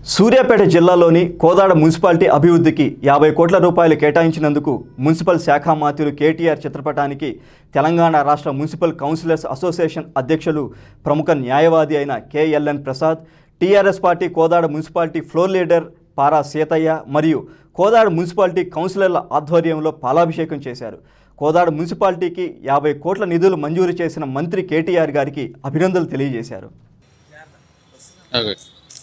సూర్యాపేట జిల్లాలోని కోదాడ మున్సిపాలిటీ అభివృద్ధికి యాభై కోట్ల రూపాయలు కేటాయించినందుకు మున్సిపల్ శాఖ మాత్యులు కేటీఆర్ చిత్రపటానికి తెలంగాణ రాష్ట్ర మున్సిపల్ కౌన్సిలర్స్ అసోసియేషన్ అధ్యక్షులు ప్రముఖ న్యాయవాది అయిన KLN Prasad TRS party Kodad municipality floor leader Para Seethaiah మరియు కోదాడ మున్సిపాలిటీ కౌన్సిలర్ల ఆధ్వర్యంలో పాలాభిషేకం చేశారు కోదాడ మున్సిపాలిటీకి యాభై కోట్ల నిధులు మంజూరు చేసిన మంత్రి కేటీఆర్ గారికి అభినందనలు తెలియజేశారు ఓకే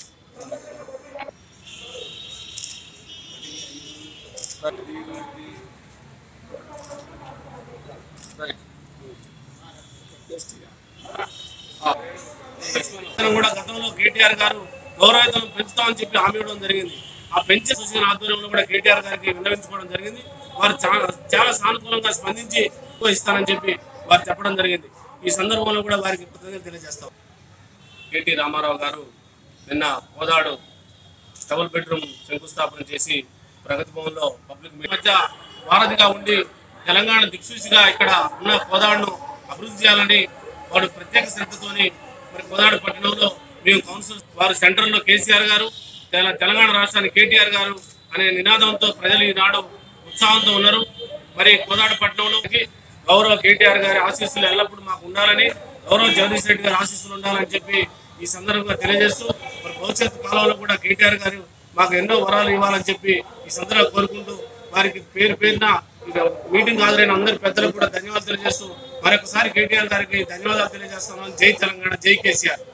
వేతనం కూడా గతంలో కేటీఆర్ గారు గౌరవేతనం పెంచుతామని చెప్పి హామీ ఇవ్వడం జరిగింది ఆ పెంచే సూచన ఆధ్వర్యంలో కూడా కేటీఆర్ గారికి విన్నవించుకోవడం జరిగింది వారు చాలా చాలా సానుకూలంగా స్పందించి ఇస్తానని చెప్పి వారు చెప్పడం జరిగింది ఈ సందర్భంలో కూడా వారికి కృతజ్ఞతలు తెలియజేస్తాం కేటీ రామారావు గారు నిన్న కోదాడు డబుల్ బెడ్రూమ్ శంకుస్థాపన చేసి ప్రగతి భవన్లో పబ్లిక్ మీటింగ్ మధ్య వారధిగా ఉండి తెలంగాణ దిక్సూచిగా ఇక్కడ ఉన్న కోదాడును అభివృద్ధి చేయాలని వాడు ప్రత్యేక శ్రద్ధతోని మరి కోదాడు పట్టణంలో మేము కౌన్సిల్ వారు సెంట్రల్లో కేసీఆర్ గారు తెల- తెలంగాణ రాష్ట్రానికి కేటీఆర్ గారు అనే నినాదంతో ప్రజలు ఈనాడు ఉత్సాహంతో ఉన్నారు మరి కోదాడు పట్టణంలో గౌరవ కేటీఆర్ గారి ఆశీస్సులు ఎల్లప్పుడూ మాకు ఉండాలని గౌరవ జగదీష్ రెడ్డి గారి ఆశీస్సులు ఉండాలని చెప్పి ఈ సందర్భంగా తెలియజేస్తూ మరి భవిష్యత్తు కాలంలో కూడా కేటీఆర్ గారు మాకు ఎన్నో వరాలు ఇవ్వాలని చెప్పి ఈ సందర్భంగా కోరుకుంటూ వారికి పేరు పేరున ఇక మీటింగ్ హాజరైన అందరి పెద్దలకు కూడా ధన్యవాదాలు తెలియజేస్తూ మరొకసారి కేటీఆర్ గారికి ధన్యవాదాలు తెలియజేస్తున్నాను జై తెలంగాణ జై కేసీఆర్